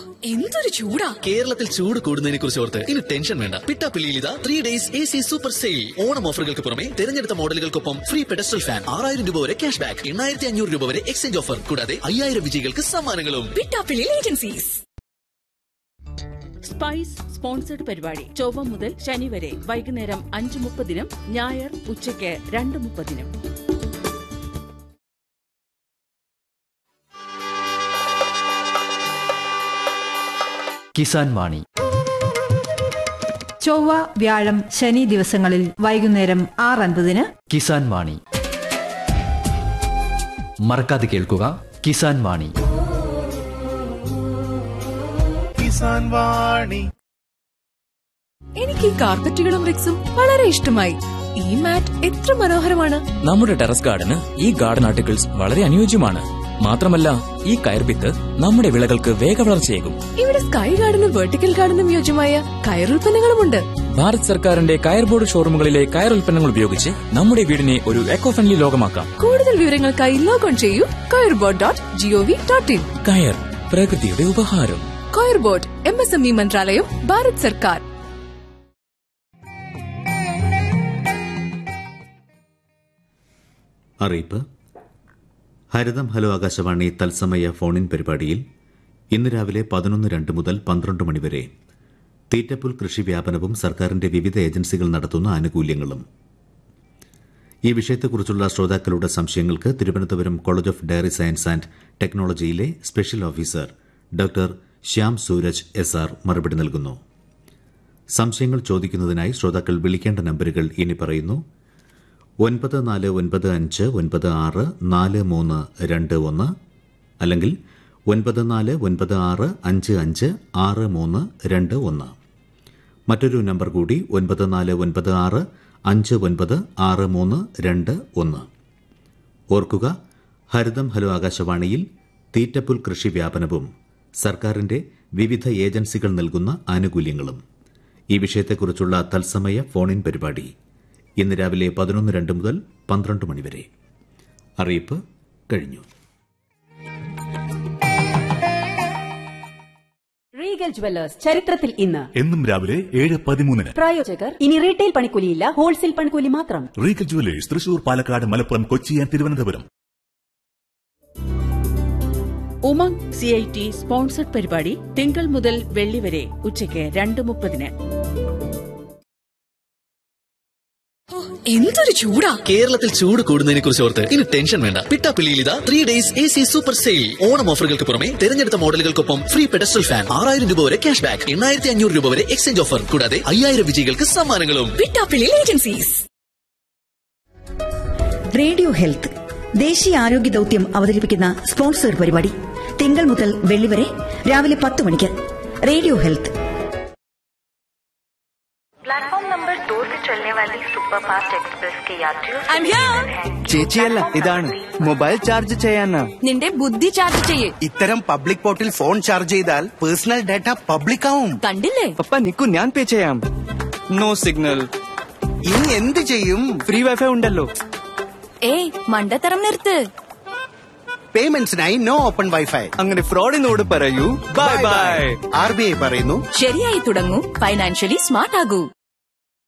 എന്തൊരു ചൂടാ കേരളത്തിൽ ചൂട് കൂടുന്നതിനെ കുറിച്ച് ഓർത്ത് ഇനി ടെൻഷൻ വേണ്ട പിട്ടാപ്പിള്ളിയിൽ ഇതാ three days A C super sale Onam ഓഫറുകൾക്ക് പുറമെ തിരഞ്ഞെടുത്ത മോഡലുകൾക്കൊപ്പം ഫ്രീ പെഡസ്റ്റൽ ഫാൻ ആറായിരം രൂപ വരെ ക്യാഷ് ബാക്ക് എണ്ണായിരത്തി അഞ്ഞൂറ് രൂപ വരെ എക്സ്ചേഞ്ച് ഓഫർ കൂടാതെ അയ്യായിരം വിജയികൾക്ക് സമ്മാനങ്ങളും പിട്ടാപ്പിള്ളി ഏജൻസീസ് സ്പൈസ് സ്പോൺസർഡ് പരിപാടി ചൊവ്വ മുതൽ ശനി വരെ വൈകുന്നേരം അഞ്ച് മുപ്പതിനും ഞായർ ഉച്ചയ്ക്ക് രണ്ട് മുപ്പതിനും കിസാൻ വാണി ചൊവ്വ വ്യാഴം ശനി ദിവസങ്ങളിൽ വൈകുന്നേരം ആറ് അൻപതിന് കിസാൻ വാണി മറക്കാതെ കേൾക്കുക കിസാൻ വാണി കിസാൻ വാണി എനിക്ക് ഈ കാർപ്പറ്റുകളും റിക്സും വളരെ ഇഷ്ടമായി ഈ മാറ്റ് എത്ര മനോഹരമാണ് നമ്മുടെ ടെറസ് ഗാർഡന് ഈ ഗാർഡൻ ആർട്ടിക്കിൾസ് വളരെ അനുയോജ്യമാണ് മാത്രമല്ല ഈ കയർവിത്ത് നമ്മുടെ വിളകൾക്ക് വേഗവളർച്ചയേകും ഇവിടെ സ്കൈ ഗാർഡനും വെർട്ടിക്കൽ ഗാർഡനും യോജ്യമായ കയറുൽപ്പന്നങ്ങളുമുണ്ട് ഭാരത് സർക്കാരിന്റെ കയർ ബോർഡ് ഷോറൂമുകളിലെ കയർ ഉൽപ്പന്നങ്ങൾ ഉപയോഗിച്ച് നമ്മുടെ വീടിനെ ഒരു എക്കോ ഫ്രണ്ട്ലി ലോകമാക്കാം കൂടുതൽ വിവരങ്ങൾക്കായി ലോഗോൺ ചെയ്യൂ coir board dot gov dot in കയർ പ്രകൃതിയുടെ ഉപഹാരം coir board M S M E മന്ത്രാലയം ഭാരത് സർക്കാർ അറിയിപ്പ് ഹരിതം ഹലോ ആകാശവാണി തത്സമയ ഫോണിൻ പരിപാടിയിൽ ഇന്ന് രാവിലെ പതിനൊന്ന് രണ്ട് മുതൽ പന്ത്രണ്ട് മണിവരെ തീറ്റപ്പുൽ കൃഷി വ്യാപനവും സർക്കാരിന്റെ വിവിധ ഏജൻസികൾ നടത്തുന്ന ആനുകൂല്യങ്ങളും ഈ വിഷയത്തെക്കുറിച്ചുള്ള ശ്രോതാക്കളുടെ സംശയങ്ങൾക്ക് Thiruvananthapuram college of dairy science and ടെക്നോളജിയിലെ special officer doctor Shyam Sooraj S R മറുപടി നൽകുന്നു സംശയങ്ങൾ ചോദിക്കുന്നതിനായി ശ്രോതാക്കൾ വിളിക്കേണ്ട നമ്പറുകൾ ഇനി പറയുന്നു ഒൻപത് നാല് ഒൻപത് അഞ്ച് ഒൻപത് ആറ് നാല് മൂന്ന് രണ്ട് ഒന്ന് അല്ലെങ്കിൽ ഒൻപത് നാല് ഒൻപത് ആറ് അഞ്ച് അഞ്ച് ആറ് മൂന്ന് രണ്ട് ഒന്ന് മറ്റൊരു നമ്പർ കൂടി ഒൻപത് നാല് ഒൻപത് ആറ് അഞ്ച് ഒൻപത് ആറ് മൂന്ന് രണ്ട് ഒന്ന് ഓർക്കുക ഹരിതം ഹലോ ആകാശവാണിയിൽ തീറ്റപ്പുൽ കൃഷി വ്യാപനവും സർക്കാരിന്റെ വിവിധ ഏജൻസികൾ നൽകുന്ന ആനുകൂല്യങ്ങളും ഈ വിഷയത്തെക്കുറിച്ചുള്ള തത്സമയ ഫോണിൻ പരിപാടി ഇന്ന് രാവിലെ പതിനൊന്ന് രണ്ട് മുതൽ പന്ത്രണ്ട് മണിവരെ അറിയിപ്പ് കഴിഞ്ഞു റീഗൽ ജുവല്ലേഴ്സ് ചരിത്രത്തിൽ ഇന്ന് എന്നും രാവിലെ ഏഴ് പതിമൂന്നിന് പ്രായോജകർ ഇനി റീറ്റെയിൽ പണിക്കൂലിയില്ല ഹോൾസെയിൽ പണിക്കൂലി മാത്രം Regal jewellers Thrissur Palakkad Malappuram Kochi and Thiruvananthapuram Umang C I T sponsored പരിപാടി തിങ്കൾ മുതൽ വെള്ളി വരെ ഉച്ചയ്ക്ക് രണ്ട് മുപ്പതിന് എന്തൊരു ചൂടാ കേരളത്തിൽ ചൂട് കൂടുന്നതിനെ കുറിച്ച് ഓർത്ത് ഇനി ടെൻഷൻ വേണ്ട പിട്ടാപ്പിള്ളിയിൽ ഇതാ three days A C super sale Onam ഓഫറുകൾക്ക് പുറമെ തിരഞ്ഞെടുത്ത മോഡലുകൾക്കൊപ്പം ഫ്രീ പെഡസ്റ്റൽ ഫാൻ ആറായിരം രൂപ വരെ ക്യാഷ് ബാക്ക് എണ്ണായിരത്തി അഞ്ഞൂറ് രൂപ വരെ എക്സ്ചേഞ്ച് ഓഫർ കൂടാതെ അയ്യായിരം വിജയികൾക്ക് സമ്മാനങ്ങളും പിട്ടാപ്പിള്ളി ഏജൻസീസ് റേഡിയോ ഹെൽത്ത് ദേശീയ ആരോഗ്യ ദൌത്യം അവതരിപ്പിക്കുന്ന സ്പോൺസർ പരിപാടി തിങ്കൾ മുതൽ വെള്ളി വരെ രാവിലെ പത്ത് മണിക്ക് റേഡിയോ ഹെൽത്ത് प्लेटफॉर्म नंबर दो से चलने वाली सुपरफास्ट एक्सप्रेस के यात्रियों से I'm here. निवेदन है ചേച്ചിയല്ല ഇതാണ് മൊബൈൽ ചാർജ് ചെയ്യാനാ നിന്റെ ബുദ്ധി ചാർജ് ചെയ്യേ ഇത്തരം പബ്ലിക് പോർട്ടിൽ ഫോൺ ചാർജ് ചെയ്താൽ പേഴ്സണൽ ഡാറ്റ പബ്ലിക് ആവും കണ്ടില്ലേ പപ്പ നിക്കു ഞാൻ പേ ചെയ്യാം നോ സിഗ്നൽ ഇനി എന്ത് ചെയ്യും ഫ്രീ വൈഫൈ ഉണ്ടല്ലോ ഏയ് മണ്ടത്തരം നിർത്ത് പേയ്മെന്റ്സിനായി നോ ഓപ്പൺ വൈഫൈ അങ്ങനെ ഫ്രോഡിനോട് പറയൂ bye bye R B I പറയുന്നു ശരിയായി തുടങ്ങൂ ഫൈനാൻഷ്യലി സ്മാർട്ട് ആകൂ